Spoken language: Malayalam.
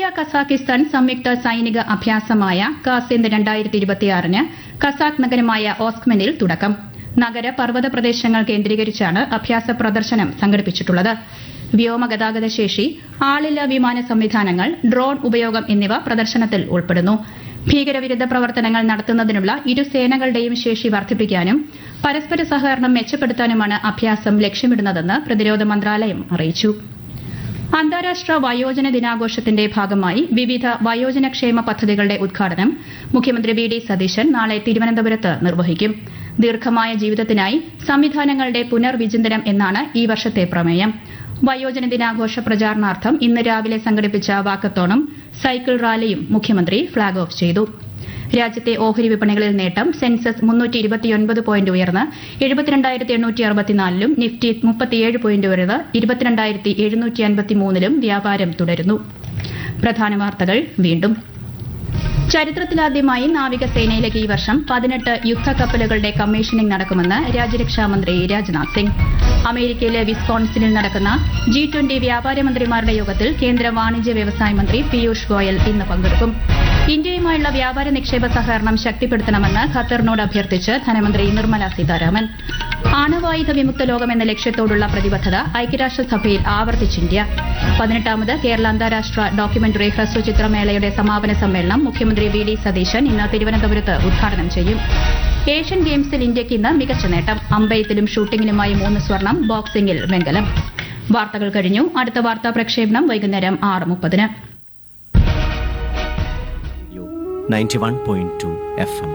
ഇന്ത്യ കസാക്കിസ്ഥാൻ സംയുക്ത സൈനിക അഭ്യാസമായ കാസിന്ദ് രണ്ടായിരത്തി ഇരുപത്തിയാറിന് കസാഖ് നഗരമായ ഓസ്ക്മനിൽ തുടക്കം നഗര പർവ്വത പ്രദേശങ്ങൾ കേന്ദ്രീകരിച്ചാണ് അഭ്യാസ പ്രദർശനം സംഘടിപ്പിച്ചിട്ടുള്ളത് വ്യോമഗതാഗത ശേഷി ആളില്ലാ വിമാന സംവിധാനങ്ങൾ ഡ്രോൺ ഉപയോഗം എന്നിവ പ്രദർശനത്തിൽ ഉൾപ്പെടുന്നു ഭീകരവിരുദ്ധ പ്രവർത്തനങ്ങൾ നടത്തുന്നതിനുള്ള ഇരു സേനകളുടെയും ശേഷി വർദ്ധിപ്പിക്കാനും പരസ്പര സഹകരണം മെച്ചപ്പെടുത്താനുമാണ് അഭ്യാസം ലക്ഷ്യമിടുന്നതെന്ന് പ്രതിരോധ മന്ത്രാലയം അറിയിച്ചു അന്താരാഷ്ട്ര വയോജന ദിനാഘോഷത്തിന്റെ ഭാഗമായി വിവിധ വയോജനക്ഷേമ പദ്ധതികളുടെ ഉദ്ഘാടനം മുഖ്യമന്ത്രി വി ഡി സതീശൻ നാളെ തിരുവനന്തപുരത്ത് നിർവഹിക്കും ദീർഘമായ ജീവിതത്തിനായി സംവിധാനങ്ങളുടെ പുനർവിചിന്തനം എന്നാണ് ഈ വർഷത്തെ പ്രമേയം വയോജന ദിനാഘോഷ പ്രചാരണാർത്ഥം ഇന്ന് രാവിലെ സംഘടിപ്പിച്ച വാക്കത്തോണും സൈക്കിൾ റാലിയും മുഖ്യമന്ത്രി ഫ്ളാഗ് ഓഫ് ചെയ്തു രാജ്യത്തെ ഓഹരി വിപണികളിൽ നേട്ടം സെൻസസ് മുന്നൂറ്റി ഇരുപത്തിയൊൻപത് പോയിന്റ് ഉയർന്ന് എഴുപത്തിരണ്ടായിരത്തി എണ്ണൂറ്റി അറുപത്തിനാലിലും നിഫ്റ്റി മുപ്പത്തിയേഴ് പോയിന്റ് ഉയർന്ന് ഇരുപത്തിരണ്ടായിരത്തി എഴുന്നൂറ്റി അൻപത്തിമൂന്നിലും വ്യാപാരം തുടരുന്നു പ്രധാന വാർത്തകൾ വീണ്ടും ചരിത്രത്തിലാദ്യമായി നാവികസേനയിലേക്ക് ഈ വർഷം പതിനെട്ട് യുദ്ധക്കപ്പലുകളുടെ കമ്മീഷനിംഗ് നടക്കുമെന്ന് രാജ്യരക്ഷാമന്ത്രി രാജ്നാഥ് സിംഗ് അമേരിക്കയിലെ വിസ്കോൺസിനിൽ നടക്കുന്ന ജി ട്വന്റി വ്യാപാരമന്ത്രിമാരുടെ യോഗത്തിൽ കേന്ദ്ര വാണിജ്യ വ്യവസായ മന്ത്രി പീയൂഷ് ഗോയൽ ഇന്ന് പങ്കെടുക്കും ഇന്ത്യയുമായുള്ള വ്യാപാര നിക്ഷേപ സഹകരണം ശക്തിപ്പെടുത്തണമെന്ന് ഖത്തറിനോട് അഭ്യർത്ഥിച്ച് ധനമന്ത്രി നിർമ്മല സീതാരാമൻ ആണവായുധ വിമുക്ത ലോകം എന്ന ലക്ഷ്യത്തോടുള്ള പ്രതിബദ്ധത ഐക്യരാഷ്ട്രസഭയിൽ ആവർത്തിച്ച് ഇന്ത്യ പതിനെട്ടാമത് കേരള അന്താരാഷ്ട്ര ഡോക്യുമെന്ററി ഹ്രസ്വചിത്രമേളയുടെ സമാപന സമ്മേളനം മുഖ്യമന്ത്രി വി ഡി സതീശൻ ഇന്ന് തിരുവനന്തപുരത്ത് ഉദ്ഘാടനം ചെയ്യും ഏഷ്യൻ ഗെയിംസിൽ ഇന്ത്യയ്ക്ക് ഇന്ന് മികച്ച നേട്ടം അമ്പയത്തിലും ഷൂട്ടിംഗിലുമായി മൂന്ന് സ്വർണം ബോക്സിംഗിൽ വെങ്കലം വാർത്തകൾ കഴിഞ്ഞു അടുത്ത വാർത്താ പ്രക്ഷേപണം വൈകുന്നേരം ആറ് മുപ്പതിന് 91.2 FM.